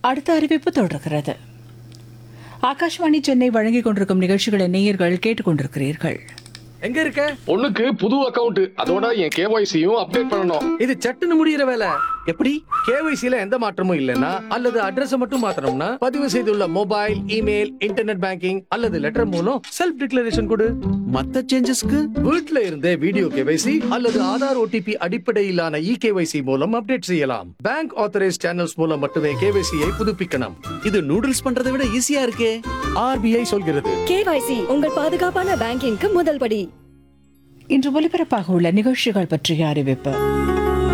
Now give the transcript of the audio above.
அடுத்த அறிவிப்பு தொடர்கிறது ஆகாஷ்வாணி சென்னை வழங்கிக் கொண்டிருக்கும் நிகழ்ச்சிகளை நேயர்கள் கேட்டுக்கொண்டிருக்கிறீர்கள் எங்க இருக்க பொண்ணுக்கு புது அக்கவுண்ட் அதோட என் கேஒய்சியும் அப்டேட் பண்ணணும் இது சட்டுன்னு முடியிற வேலை எப்படி கேவைசில எந்த மாற்றமும் இல்லனா அல்லது அட்ரஸ் மட்டும் மாத்தணும்னா பதிவு செய்துள்ள மொபைல் இமெயில் இன்டர்நெட் பேங்கிங் அல்லது லெட்டர் மூலம் செல்ஃப் டிக்ளரேஷன் கொடு மத்த சேஞ்சஸ்க்கு வீட்ல இருந்தே வீடியோ கேவைசி அல்லது ஆதார் ஓடிபி அடிப்படையிலான இ கேவைசி மூலம் அப்டேட் செய்யலாம் பேங்க் ஆத்தரைஸ் சேனல்ஸ் மூலம் மட்டுமே கேவைசியை புதுப்பிக்கணும் இது நூடுல்ஸ் பண்றதை விட ஈஸியா இருக்கே ஆர்பிஐ சொல்கிறது கேவைசி உங்கள் பாதுகாப்பான பேங்கிங்க்கு முதல் படி இன்று ஒலிபரப்பாக உள்ள நிகழ்ச்சிகள் பற்றிய அறிவிப்பு